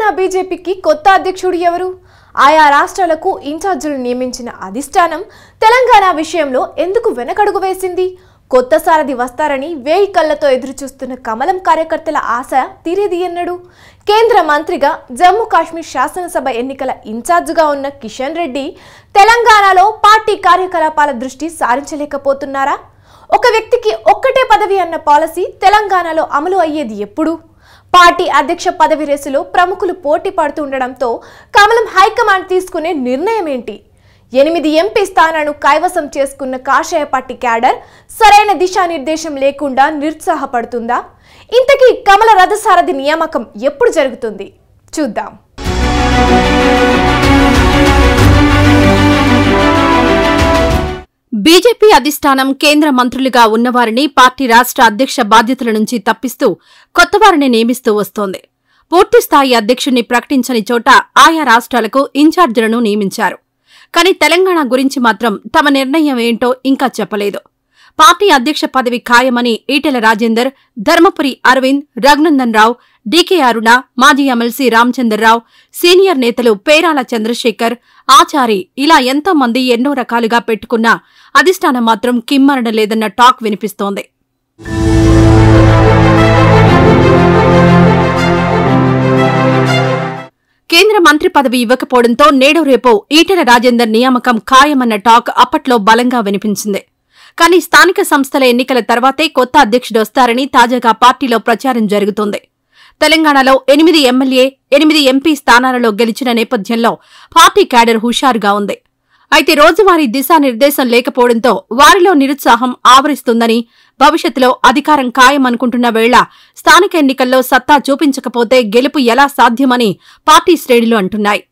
బీజేపీకి కొత్త అధ్యక్షుడు ఎవరు ఆయా రాష్ట్రాలకు ఇన్ఛార్జీలు నియమించిన అధిష్టానం తెలంగాణ విషయంలో ఎందుకు వెనకడుగు వేసింది కొత్త సారథి వస్తారని వేయి కళ్లతో ఎదురుచూస్తున్న కమలం కార్యకర్తల ఆశ తీరేది ఎన్నడు కేంద్ర మంత్రిగా జమ్మూ కాశ్మీర్ శాసనసభ ఎన్నికల ఇన్ఛార్జిగా ఉన్న కిషన్ రెడ్డి తెలంగాణలో పార్టీ కార్యకలాపాల దృష్టి సారించలేకపోతున్నారా ఒక వ్యక్తికి ఒక్కటే పదవి అన్న పాలసీ తెలంగాణలో అమలు అయ్యేది ఎప్పుడు పార్టీ అధ్యక్ష పదవి రేసులో ప్రముఖులు పోటీ పడుతుండడంతో కమలం హైకమాండ్ తీసుకునే నిర్ణయం ఏంటి ఎనిమిది ఎంపీ స్థానాలను కైవసం చేసుకున్న కాషాయ పార్టీ క్యాడర్ సరైన దిశానిర్దేశం లేకుండా నిరుత్సాహపడుతుందా ఇంతకీ కమల రథసారథి నియామకం ఎప్పుడు జరుగుతుంది చూద్దాం బీజేపీ అధిష్టానం కేంద్ర మంత్రులుగా ఉన్నవారిని పార్టీ రాష్ట్ర అధ్యక్ష బాధ్యతల నుంచి తప్పిస్తూ కొత్తవారిని నియమిస్తూ వస్తోంది పూర్తిస్థాయి అధ్యక్షుణ్ణి ప్రకటించని చోట ఆయా రాష్ట్రాలకు ఇన్ఛార్జీలను నియమించారు కానీ తెలంగాణ గురించి మాత్రం తమ నిర్ణయం ఏంటో ఇంకా చెప్పలేదు పార్టీ అధ్యక్ష పదవి ఖాయమని ఈటెల రాజేందర్ ధర్మపురి అరవింద్ రఘునందన్ రావు డీకే అరుణ మాజీ ఎమ్మెల్సీ రామచంద్రరావు సీనియర్ నేతలు పేరాల చంద్రశేఖర్ ఆచారి ఇలా ఎంతో మంది ఎన్నో రకాలుగా పెట్టుకున్నా అధిష్టానం మాత్రం కిమ్మరణ లేదన్న టాక్ వినిపిస్తోంది కేంద్ర మంత్రి పదవి ఇవ్వకపోవడంతో నేడు రేపో ఈటెల రాజేందర్ నియామకం ఖాయమన్న టాక్ అప్పట్లో బలంగా వినిపించింది కానీ స్థానిక సంస్థల ఎన్నికల తర్వాతే కొత్త అధ్యక్షుడు వస్తారని తాజాగా పార్టీలో ప్రచారం జరుగుతోంది తెలంగాణలో ఎనిమిది ఎమ్మెల్యే ఎనిమిది ఎంపీ స్థానాలలో గెలిచిన నేపథ్యంలో పార్టీ క్యాడర్ హుషారుగా ఉంది అయితే రోజువారీ దిశానిర్దేశం లేకపోవడంతో వారిలో నిరుత్సాహం ఆవరిస్తుందని భవిష్యత్తులో అధికారం ఖాయమనుకుంటున్న వేళ స్థానిక ఎన్నికల్లో సత్తా చూపించకపోతే గెలుపు ఎలా సాధ్యమని పార్టీ శ్రేణులు అంటున్నాయి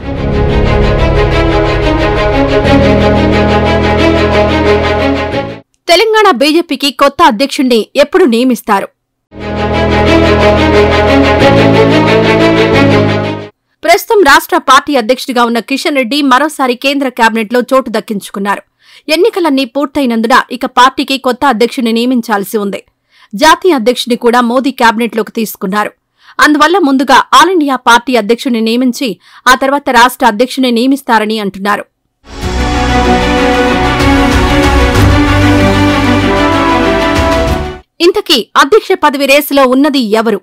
తెలంగాణ బీజేపీకి కొత్త అధ్యక్షుణ్ణి ఎప్పుడు నియమిస్తారు ప్రస్తుతం రాష్ట్ర పార్టీ అధ్యక్షుడిగా ఉన్న కిషన్ రెడ్డి మరోసారి కేంద్ర కేబినెట్లో చోటు దక్కించుకున్నారు ఎన్నికలన్నీ పూర్తయినందున ఇక పార్టీకి కొత్త అధ్యక్షుడిని నియమించాల్సి ఉంది జాతీయ అధ్యక్షుడిని కూడా మోదీ కేబినెట్లోకి తీసుకున్నారు అందువల్ల ముందుగా ఆల్ ఇండియా పార్టీ అధ్యక్షుడిని నియమించి ఆ తర్వాత రాష్ట్ర అధ్యక్షుడిని నియమిస్తారని అంటున్నారు ఇంతకీ అధ్యక్ష పదవి రేసులో ఉన్నది ఎవరు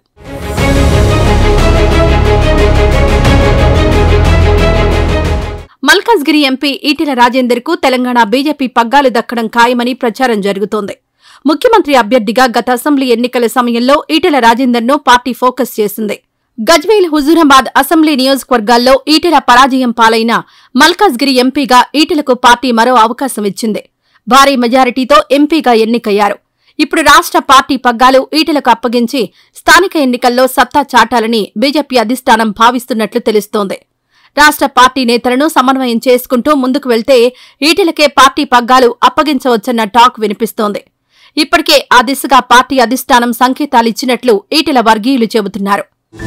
మల్కాజ్గిరి ఎంపీ ఈటెల రాజేందర్ కు తెలంగాణ బీజేపీ పగ్గాలు దక్కడం ఖాయమని ప్రచారం జరుగుతోంది ముఖ్యమంత్రి అభ్యర్థిగా గత అసెంబ్లీ ఎన్నికల సమయంలో ఈటెల రాజేందర్ ను పార్టీ ఫోకస్ చేసింది గజ్వేల్ హుజూరాబాద్ అసెంబ్లీ నియోజకవర్గాల్లో ఈటెల పరాజయం పాలైన మల్కాజ్గిరి ఎంపీగా ఈటెలకు పార్టీ మరో అవకాశం ఇచ్చింది భారీ మెజారిటీతో ఎంపీగా ఎన్నికయ్యారు ఇప్పుడు రాష్ట్ర పార్టీ పగ్గాలు ఈటెలకు అప్పగించి స్థానిక ఎన్నికల్లో సత్తా చాటాలని బీజేపీ అధిష్టానం భావిస్తున్నట్లు తెలుస్తోంది రాష్ట్ర పార్టీ నేతలను సమన్వయం చేసుకుంటూ ముందుకు వెళ్తే ఈటెలకే పార్టీ పగ్గాలు అప్పగించవచ్చన్న టాక్ వినిపిస్తోంది ఇప్పటికే ఆ దిశగా పార్టీ అధిష్టానం సంకేతాలిచ్చినట్లు ఈటెల వర్గీయులు చెబుతున్నారు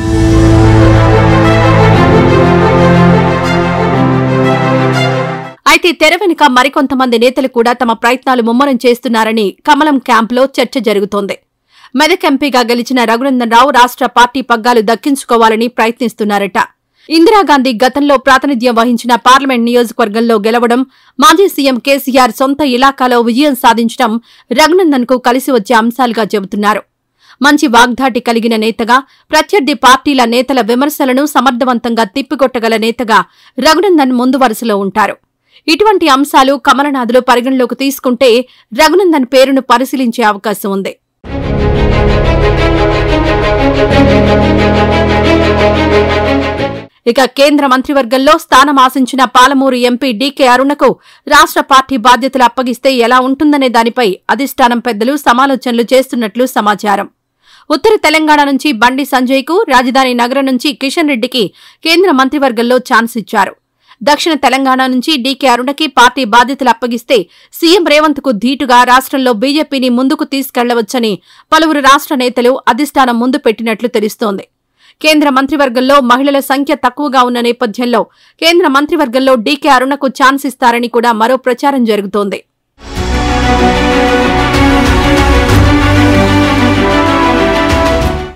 అయితే తెర వెనుక మరికొంతమంది నేతలు కూడా తమ ప్రయత్నాలు ముమ్మరం చేస్తున్నారని కమలం క్యాంపులో చర్చ జరుగుతోంది మెదక్ ఎంపీగా గెలిచిన రఘునందన్ రావు రాష్ట్ర పార్టీ పగ్గాలు దక్కించుకోవాలని ప్రయత్నిస్తున్నారట ఇందిరాగాంధీ గతంలో ప్రాతినిధ్యం వహించిన పార్లమెంట్ నియోజకవర్గంలో గెలవడం మాజీ సీఎం కేసీఆర్ సొంత ఇలాకాలో విజయం సాధించడం రఘునందన్ కు కలిసి వచ్చే అంశాలుగా చెబుతున్నారు మంచి వాగ్దాటి కలిగిన నేతగా ప్రత్యర్థి పార్టీల నేతల విమర్శలను సమర్థవంతంగా తిప్పికొట్టగల నేతగా రఘునందన్ ముందు వరుసలో ఉంటారు ఇటువంటి అంశాలు కమలనాథులు పరిగణలోకి తీసుకుంటే రఘునందన్ పేరును పరిశీలించే అవకాశం ఉంది ఇక కేంద్ర మంత్రివర్గంలో స్థానం ఆశించిన పాలమూరు ఎంపీ డీకే అరుణకు రాష్ట్ర పార్టీ బాధ్యతలు అప్పగిస్తే ఎలా ఉంటుందనే దానిపై అధిష్టానం పెద్దలు సమాలోచనలు చేస్తున్నట్లు సమాచారం ఉత్తర తెలంగాణ నుంచి బండి సంజయ్కు రాజధాని నగరం నుంచి కిషన్ రెడ్డికి కేంద్ర మంత్రివర్గంలో ఛాన్స్ ఇచ్చారు దక్షిణ తెలంగాణ నుంచి డీకే అరుణకి పార్టీ బాధ్యతలు అప్పగిస్తే సీఎం రేవంత్ కు ధీటుగా రాష్ట్రంలో బీజేపీని ముందుకు తీసుకెళ్లవచ్చని పలువురు రాష్ట్ర నేతలు అధిష్టానం ముందు పెట్టినట్లు తెలుస్తోంది కేంద్ర మంత్రివర్గంలో మహిళల సంఖ్య తక్కువగా ఉన్న నేపథ్యంలో కేంద్ర మంత్రివర్గంలో డీకే అరుణకు ఛాన్స్ ఇస్తారని కూడా మరో ప్రచారం జరుగుతోంది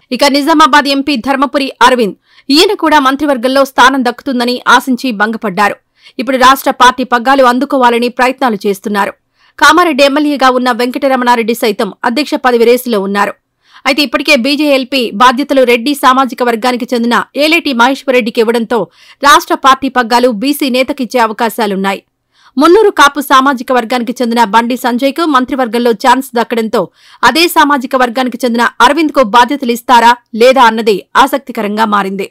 ఇక నిజామాబాద్ ఎంపీ ధర్మపురి అరవింద్ ఈయన కూడా మంత్రివర్గంలో స్థానం దక్కుతుందని ఆశించి భంగపడ్డారు ఇప్పుడు రాష్ట్ర పార్టీ పగ్గాలు అందుకోవాలని ప్రయత్నాలు చేస్తున్నారు కామారెడ్డి ఎమ్మెల్యేగా ఉన్న వెంకటరమణారెడ్డి సైతం అధ్యక్ష పదవి రేసులో ఉన్నారు అయితే ఇప్పటికే బీజేఎల్పీ బాధ్యతలు రెడ్డి సామాజిక వర్గానికి చెందిన ఏలేటి మహేశ్వరరెడ్డికి ఇవ్వడంతో రాష్ట్ర పార్టీ పగ్గాలు బీసీ నేతకిచ్చే అవకాశాలున్నాయి మున్నూరు కాపు సామాజిక వర్గానికి చెందిన బండి సంజయ్కు మంత్రివర్గంలో ఛాన్స్ దక్కడంతో అదే సామాజిక వర్గానికి చెందిన అరవింద్కు బాధ్యతలు ఇస్తారా లేదా అన్నది ఆసక్తికరంగా మారింది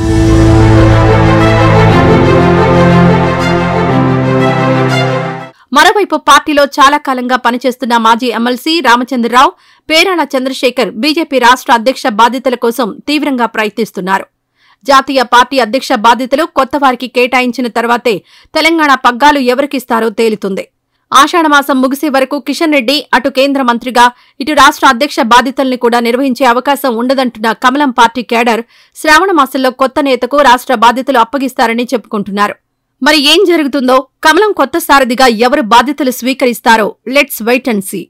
మరోవైపు పార్టీలో చాలా కాలంగా పనిచేస్తున్న మాజీ ఎమ్మెల్సీ రామచంద్రరావు పేరాల చంద్రశేఖర్ బీజేపీ రాష్ట్ర అధ్యక్ష బాధ్యతల కోసం తీవ్రంగా ప్రయత్నిస్తున్నారు జాతీయ పార్టీ అధ్యక్ష బాధ్యతలు కొత్త వారికి కేటాయించిన తర్వాతే తెలంగాణ పగ్గాలు ఎవరికిస్తారో తేలుతుంది ఆషాఢమాసం ముగిసే వరకు కిషన్ రెడ్డి అటు కేంద్ర మంత్రిగా ఇటు రాష్ట్ర అధ్యక్ష బాధ్యతల్ని కూడా నిర్వహించే అవకాశం ఉండదంటున్న కమలం పార్టీ కేడర్ శ్రావణ మాసంలో కొత్త నేతకు రాష్ట్ర బాధ్యతలు అప్పగిస్తారని చెప్పుకుంటున్నారు మరి ఏం జరుగుతుందో కమలం కొత్త సారథిగా ఎవరు బాధ్యతలు స్వీకరిస్తారో లెట్స్ వెయిట్ అండ్ సీ